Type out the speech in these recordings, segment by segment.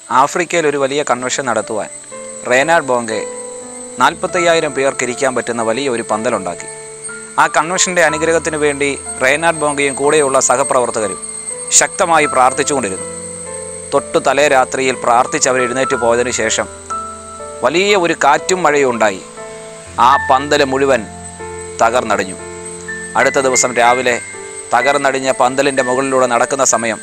ആഫ്രിക്കയിൽ ഒരു വലിയ കൺവെൻഷൻ നടത്തുവാൻ റേനാഡ് ബോങ്കെ നാൽപ്പത്തയ്യായിരം പേർക്ക് ഇരിക്കാൻ പറ്റുന്ന വലിയ ഒരു പന്തലുണ്ടാക്കി ആ കൺവെൻഷൻ്റെ അനുഗ്രഹത്തിന് വേണ്ടി റേനാഡ് ബോങ്കയും കൂടെയുള്ള സഹപ്രവർത്തകരും ശക്തമായി പ്രാർത്ഥിച്ചുകൊണ്ടിരുന്നു തൊട്ടു തലേ രാത്രിയിൽ പ്രാർത്ഥിച്ച് അവർ എഴുന്നേറ്റ് പോയതിനു ശേഷം വലിയ ഒരു കാറ്റും മഴയും ഉണ്ടായി ആ പന്തൽ മുഴുവൻ തകർന്നടിഞ്ഞു അടുത്ത ദിവസം രാവിലെ തകർന്നടിഞ്ഞ പന്തലിൻ്റെ മുകളിലൂടെ നടക്കുന്ന സമയം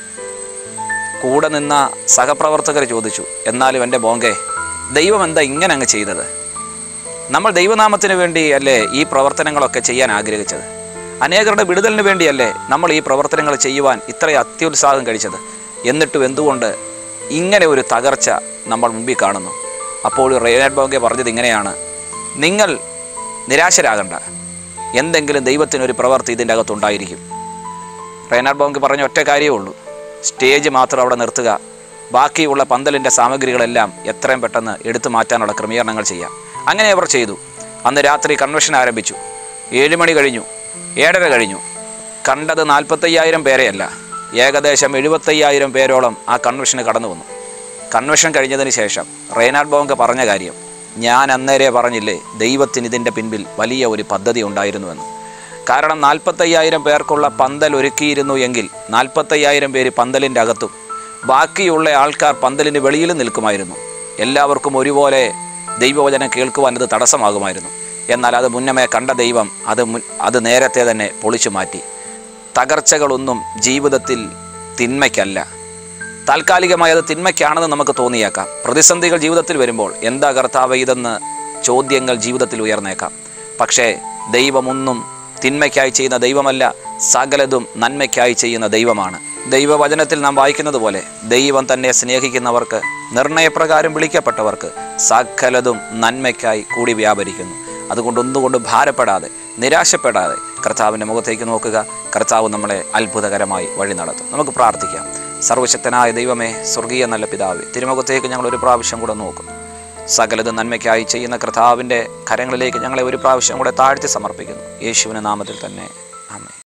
കൂടെ നിന്ന സഹപ്രവർത്തകർ ചോദിച്ചു എന്നാലും എൻ്റെ ബോങ്കെ ദൈവം എന്താ ഇങ്ങനെ അങ്ങ് ചെയ്തത് നമ്മൾ ദൈവനാമത്തിന് വേണ്ടി അല്ലേ ഈ പ്രവർത്തനങ്ങളൊക്കെ ചെയ്യാൻ ആഗ്രഹിച്ചത് അനേകരുടെ വിടുതലിന് വേണ്ടിയല്ലേ നമ്മൾ ഈ പ്രവർത്തനങ്ങൾ ചെയ്യുവാൻ ഇത്രയും അത്യുത്സാഹം കഴിച്ചത് എന്നിട്ടും എന്തുകൊണ്ട് ഇങ്ങനെ ഒരു തകർച്ച നമ്മൾ മുമ്പിൽ കാണുന്നു അപ്പോൾ റേനാഡ് ബോങ്കെ പറഞ്ഞത് ഇങ്ങനെയാണ് നിങ്ങൾ നിരാശരാകണ്ട എന്തെങ്കിലും ദൈവത്തിനൊരു പ്രവൃത്തി ഇതിൻ്റെ അകത്തുണ്ടായിരിക്കും റേനാഡ് ബോങ്ക് പറഞ്ഞ ഒറ്റ കാര്യമേ ഉള്ളൂ സ്റ്റേജ് മാത്രം അവിടെ നിർത്തുക ബാക്കിയുള്ള പന്തലിൻ്റെ സാമഗ്രികളെല്ലാം എത്രയും പെട്ടെന്ന് എടുത്തു മാറ്റാനുള്ള ക്രമീകരണങ്ങൾ ചെയ്യാം അങ്ങനെ അവർ ചെയ്തു അന്ന് രാത്രി കൺവെൻഷൻ ആരംഭിച്ചു ഏഴ് മണി കഴിഞ്ഞു ഏഴര കഴിഞ്ഞു കണ്ടത് നാൽപ്പത്തയ്യായിരം പേരെയല്ല ഏകദേശം എഴുപത്തയ്യായിരം പേരോളം ആ കൺവെൻഷന് കടന്നു വന്നു കൺവെൻഷൻ കഴിഞ്ഞതിന് ശേഷം റേനാഡ് ബോങ്ക പറഞ്ഞ കാര്യം ഞാൻ അന്നേരെ പറഞ്ഞില്ലേ ദൈവത്തിന് ഇതിൻ്റെ പിൻപിൽ വലിയ ഒരു പദ്ധതി ഉണ്ടായിരുന്നുവെന്ന് കാരണം നാൽപ്പത്തയ്യായിരം പേർക്കുള്ള പന്തൽ ഒരുക്കിയിരുന്നു എങ്കിൽ നാൽപ്പത്തയ്യായിരം പേര് പന്തലിൻ്റെ അകത്തും ബാക്കിയുള്ള ആൾക്കാർ പന്തലിന് വെളിയിലും നിൽക്കുമായിരുന്നു എല്ലാവർക്കും ഒരുപോലെ ദൈവവചനം കേൾക്കുവാൻ ഇത് തടസ്സമാകുമായിരുന്നു എന്നാൽ അത് മുന്നമേ കണ്ട ദൈവം അത് മുൻ അത് നേരത്തെ തന്നെ പൊളിച്ചു മാറ്റി തകർച്ചകളൊന്നും ജീവിതത്തിൽ തിന്മയ്ക്കല്ല താൽക്കാലികമായി അത് തിന്മയ്ക്കാണെന്ന് നമുക്ക് തോന്നിയേക്കാം പ്രതിസന്ധികൾ ജീവിതത്തിൽ വരുമ്പോൾ എന്താ കർത്താവ് ഇതെന്ന് ചോദ്യങ്ങൾ ജീവിതത്തിൽ ഉയർന്നേക്കാം പക്ഷേ ദൈവമൊന്നും തിന്മയ്ക്കായി ചെയ്യുന്ന ദൈവമല്ല സകലതും നന്മയ്ക്കായി ചെയ്യുന്ന ദൈവമാണ് ദൈവവചനത്തിൽ നാം വായിക്കുന്നത് പോലെ ദൈവം തന്നെ സ്നേഹിക്കുന്നവർക്ക് നിർണയപ്രകാരം വിളിക്കപ്പെട്ടവർക്ക് സകലതും നന്മയ്ക്കായി കൂടി വ്യാപരിക്കുന്നു അതുകൊണ്ട് ഒന്നുകൊണ്ട് ഭാരപ്പെടാതെ നിരാശപ്പെടാതെ കർത്താവിൻ്റെ മുഖത്തേക്ക് നോക്കുക കർത്താവ് നമ്മളെ അത്ഭുതകരമായി വഴി നടത്തും നമുക്ക് പ്രാർത്ഥിക്കാം സർവശക്തനായ ദൈവമേ സ്വർഗീയ നല്ല പിതാവേ തിരുമുഖത്തേക്ക് ഞങ്ങൾ ഒരു പ്രാവശ്യം കൂടെ നോക്കും സകലത് നന്മയ്ക്കായി ചെയ്യുന്ന കർത്താവിൻ്റെ കരങ്ങളിലേക്ക് ഞങ്ങളെ ഒരു പ്രാവശ്യം കൂടെ താഴ്ത്തി സമർപ്പിക്കുന്നു യേശുവിൻ്റെ നാമത്തിൽ തന്നെ ആമേ